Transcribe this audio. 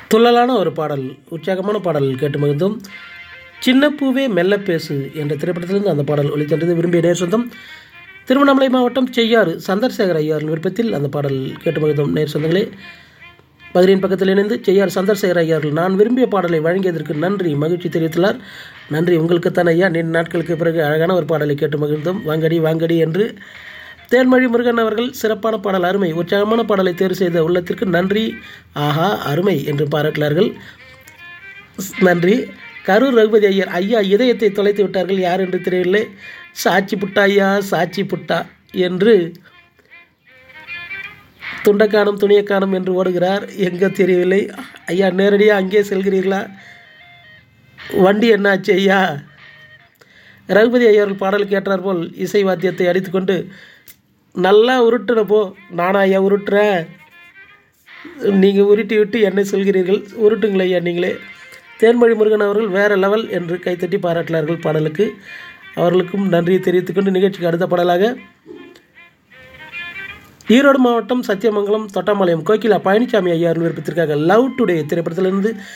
துள்ளலான ஒரு பாடல் உற்சாகமான பாடல் கேட்டு மகிழ்ந்தோம் சின்ன பூவே மெல்ல பேசு என்ற திரைப்படத்திலிருந்து அந்த பாடல் ஒளித்தென்றது விரும்பிய நேர் சொந்தம் திருவண்ணாமலை மாவட்டம் செய்யாறு சந்தர்சேகர் ஐயாரின் விருப்பத்தில் அந்த பாடல் கேட்டு மகிழ்ந்தோம் நேர் சொந்தங்களே பகிரின் பக்கத்தில் இணைந்து செய்யார் சந்தர்சேகர் ஐயார்கள் நான் விரும்பிய பாடலை வழங்கியதற்கு நன்றி மகிழ்ச்சி தெரிவித்துள்ளார் நன்றி உங்களுக்குத்தான் ஐயா நீண்ட நாட்களுக்கு பிறகு அழகான ஒரு பாடலை கேட்டு மகிழ்ந்தோம் வாங்கடி வாங்கடி என்று தேன்மொழி முருகன் அவர்கள் சிறப்பான பாடல் அருமை உற்சாகமான பாடலை தேர்வு செய்த உள்ளத்திற்கு நன்றி ஆஹா அருமை என்று பாராட்டினார்கள் நன்றி கரூர் ரகுபதி ஐயர் ஐயா இதயத்தை தொலைத்து விட்டார்கள் யார் என்று தெரியவில்லை சாட்சி புட்டா ஐயா சாட்சி புட்டா என்று துண்டக்கானம் துணியக்கானம் என்று ஓடுகிறார் எங்கே தெரியவில்லை ஐயா நேரடியாக அங்கே செல்கிறீர்களா வண்டி என்னாச்சு ஐயா ரகுபதி ஐயர்கள் பாடல் கேட்டார் போல் இசை வாத்தியத்தை அடித்துக்கொண்டு நல்லா உருட்டுன போ நானா ஐயா உருட்டுறேன் நீங்கள் உருட்டி விட்டு என்னை சொல்கிறீர்கள் உருட்டுங்கள் ஐயா நீங்களே தேன்மொழி முருகன் அவர்கள் வேறு லெவல் என்று கைத்தட்டி பாராட்டினார்கள் பாடலுக்கு அவர்களுக்கும் நன்றியை தெரிவித்துக்கொண்டு நிகழ்ச்சிக்கு அடுத்த பாடலாக ஈரோடு மாவட்டம் சத்தியமங்கலம் தொட்டாம்பாளையம் கோகிலா பழனிசாமி ஐயாவின் விருப்பத்திற்காக லவ் டுடே திரைப்படத்திலிருந்து